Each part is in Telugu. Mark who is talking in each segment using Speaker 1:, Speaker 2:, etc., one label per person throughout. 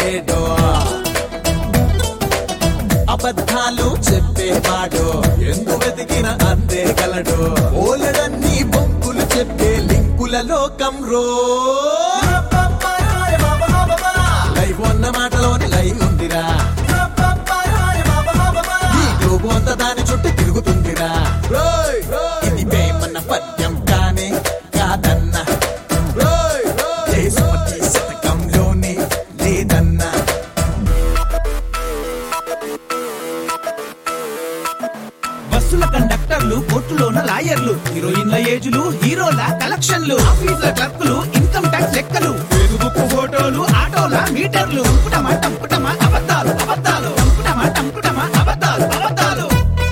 Speaker 1: లేడో అబద్ధాలు చెప్పేవాడు ఎందు వెతికిన అందే గలడు ఓలడన్ని బొంకులు చెప్పే లింకుల లోకం రో లైవ్ ఉన్న మాటలోని లైవ్ ఉందిరా ఈ గ్లోబు అంతా దాని చుట్టూ తిరుగుతుందిరా ఇది వేమన్న పద్యం కానే కాదన్న దేశమతి శతకంలోనే లేదన్నా
Speaker 2: బస్సుల కండక్టర్లు కోర్టులోన లాయర్లు హీరోయిన్ల ఏజులు హీరోల కలెక్షన్లు ఆఫీసుల క్లర్కులు ఇన్కమ్ ట్యాక్స్ లెక్కలు ఫేస్బుక్ ఫోటోలు ఆటోల మీటర్లు టంపుటమా టంపుటమా అబద్ధాలు అబద్ధాలు టంపుటమా టంపుటమా అబద్ధాలు అబద్ధాలు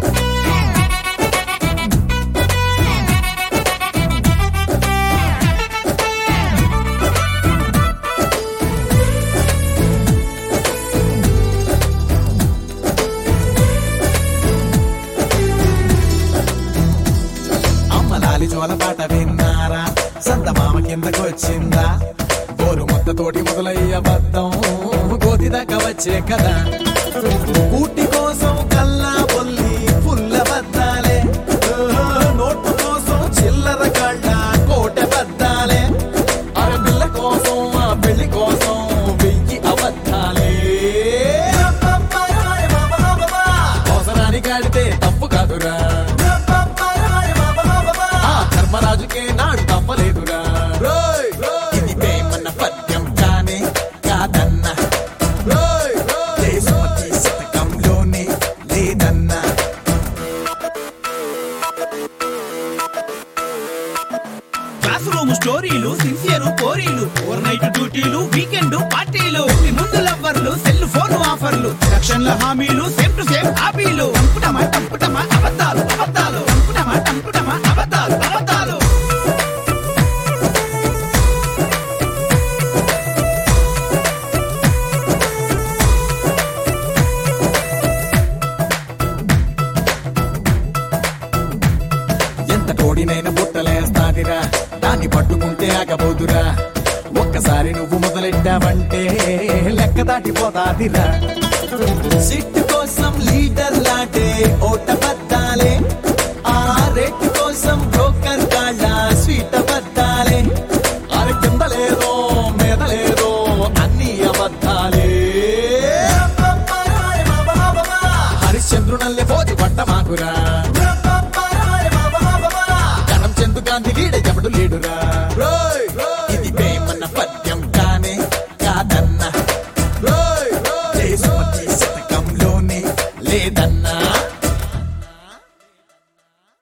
Speaker 1: అమ్మ లాలి జోల పాట విన్నారా సందమామ కిందకు వచ్చిందా గోరు మొత్తతోటి మొదలయ్య బద్దం గోతి దాకా వచ్చే కదా ఊటి కోసం కల్లా బొల్లి పుల్ల బద్దాలే ఓహో, నోటు కోసం చిల్లర కాళ్ళ కోట బద్దాలే అరపిల్ల కోసం ఆ పెళ్లి కోసం వెయ్యి అబద్ధాలే అవసరానికి ఆడితే తప్పు కాదురా ఆ ధర్మరాజుకే నాడు తప్పలేదురా ఇది వేమన్న పద్యం కానే కాదన్న దేశమతి శతకంలోనే లేదన్నా
Speaker 2: క్లాస్ రూమ్ స్టోరీలు సిన్సియర్ కోరీలు ఓవర్ నైట్ డ్యూటీలు వీకెండ్ పార్టీలు పెళ్లి ముందు లవ్వర్లు సెల్ ఫోన్ ఆఫర్లు రక్షణల హామీలు సేమ్ టు సేమ్ హాబీలు టంపుటమా టంపుటమా అబద్ధాలు అబద్ధాలు టంపుటమా టంపుటమా అబద్ధాలు అబద్ధాలు
Speaker 1: ఎంత కోడినైన బుట్టలేస్తాదిరా దాన్ని పట్టుకుంటే ఆగబోదురా ఒక్కసారి నువ్వు మొదలెట్టావంటే లెక్క దాటిపోతాదిరా సిట్ కోసం లీడర్ లాంటే ఓట బద్దాలే ఆ రేట్ కోసం బ్రోకర్ కాళ్ళ స్వీట్ బద్దాలే అరే కింద లేదో మీద లేదో అన్ని అబద్ధాలే హరిశ్చంద్రునల్లే పోతి పట్ట మాకురా కరం చందు గాంధీ గీడ